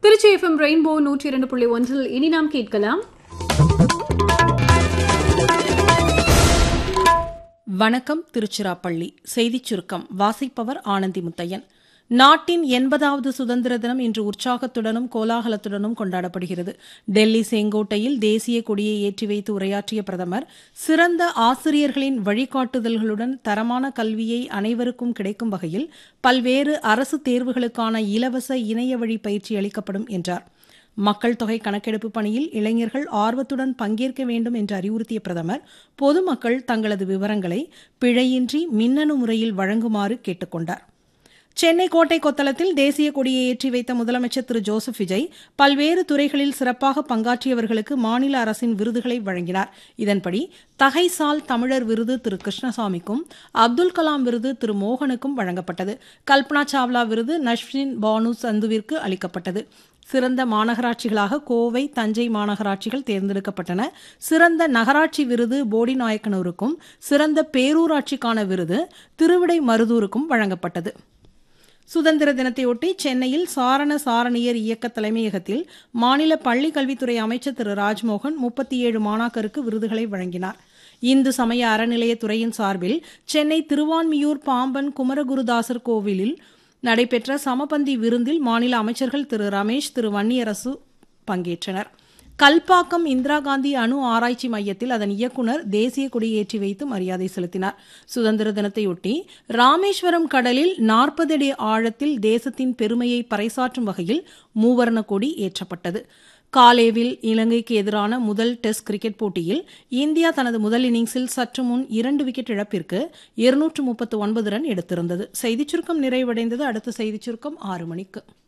Trichy FM rainbow நூற்றி இரண்டு புள்ளி ஒன்றில் இனி நாம் கேட்கலாம் வணக்கம் திருச்சிராப்பள்ளி செய்திச் சுருக்கம் வாசிப்பவர் ஆனந்தி முத்தையன் நாட்டின் எண்பதாவது சுதந்திர தினம் இன்று உற்சாகத்துடனும் கோலாகலத்துடனும் கொண்டாடப்படுகிறது டெல்லி செங்கோட்டையில் தேசிய கொடியை ஏற்றி வைத்து உரையாற்றிய பிரதமர் சிறந்த ஆசிரியர்களின் வழிகாட்டுதல்களுடன் தரமான கல்வியை அனைவருக்கும் கிடைக்கும் வகையில் பல்வேறு அரசு தேர்வுகளுக்கான இலவச இணைய வழி பயிற்சி அளிக்கப்படும் என்றார் மக்கள் தொகை கணக்கெடுப்பு பணியில் இளைஞர்கள் ஆர்வத்துடன் பங்கேற்க வேண்டும் என்று அறிவுறுத்திய பிரதமர் பொதுமக்கள் தங்களது விவரங்களை பிழையின்றி மின்னணு முறையில் வழங்குமாறு கேட்டுக்கொண்டார் சென்னை கோட்டை கொத்தளத்தில் தேசிய கொடியை ஏற்றி வைத்த முதலமைச்சர் திரு ஜோசப் விஜய் பல்வேறு துறைகளில் சிறப்பாக பங்காற்றியவர்களுக்கு மாநில அரசின் விருதுகளை வழங்கினார் இதன்படி தகைசால் தமிழர் விருது திரு கிருஷ்ணசாமிக்கும் அப்துல் கலாம் விருது திரு மோகனுக்கும் வழங்கப்பட்டது கல்பனா சாவ்லா விருது நஷ்வின் பானு சந்துவிற்கு அளிக்கப்பட்டது சிறந்த மாநகராட்சிகளாக கோவை தஞ்சை மாநகராட்சிகள் தேர்ந்தெடுக்கப்பட்டன சிறந்த நகராட்சி விருது போடி நாயக்கனூருக்கும் சிறந்த பேரூராட்சிக்கான விருது திருவிடை மருதூருக்கும் வழங்கப்பட்டது சுதந்திர தினத்தையொட்டி சென்னையில் சாரண சாரணியர் இயக்க தலைமையகத்தில் மாநில பள்ளிக் கல்வித்துறை அமைச்சர் திரு ராஜ்மோகன் முப்பத்தி ஏழு மாணாக்கருக்கு விருதுகளை வழங்கினார் இந்து சமய அறநிலையத்துறையின் சார்பில் சென்னை திருவான்மியூர் பாம்பன் குமரகுருதாசர் கோவிலில் நடைபெற்ற சமபந்தி விருந்தில் மாநில அமைச்சர்கள் திரு ரமேஷ் திரு வன்னியரசு பங்கேற்றனர் கல்பாக்கம் இந்திரா காந்தி அணு ஆராய்ச்சி மையத்தில் அதன் இயக்குநர் தேசிய கொடியேற்றி வைத்து மரியாதை செலுத்தினார் சுதந்திர தினத்தையொட்டி ராமேஸ்வரம் கடலில் நாற்பது அடி ஆழத்தில் தேசத்தின் பெருமையை பறைசாற்றும் வகையில் மூவர்ண கொடி ஏற்றப்பட்டது காலேவில் இலங்கைக்கு எதிரான முதல் டெஸ்ட் கிரிக்கெட் போட்டியில் இந்தியா தனது முதல் இன்னிங்ஸில் சற்று முன் இரண்டு விக்கெட் இழப்பிற்கு இருநூற்று முப்பத்து ஒன்பது ரன் எடுத்திருந்தது செய்திச் சுருக்கம் நிறைவடைந்தது அடுத்த செய்திச் சுருக்கம் ஆறு மணிக்கு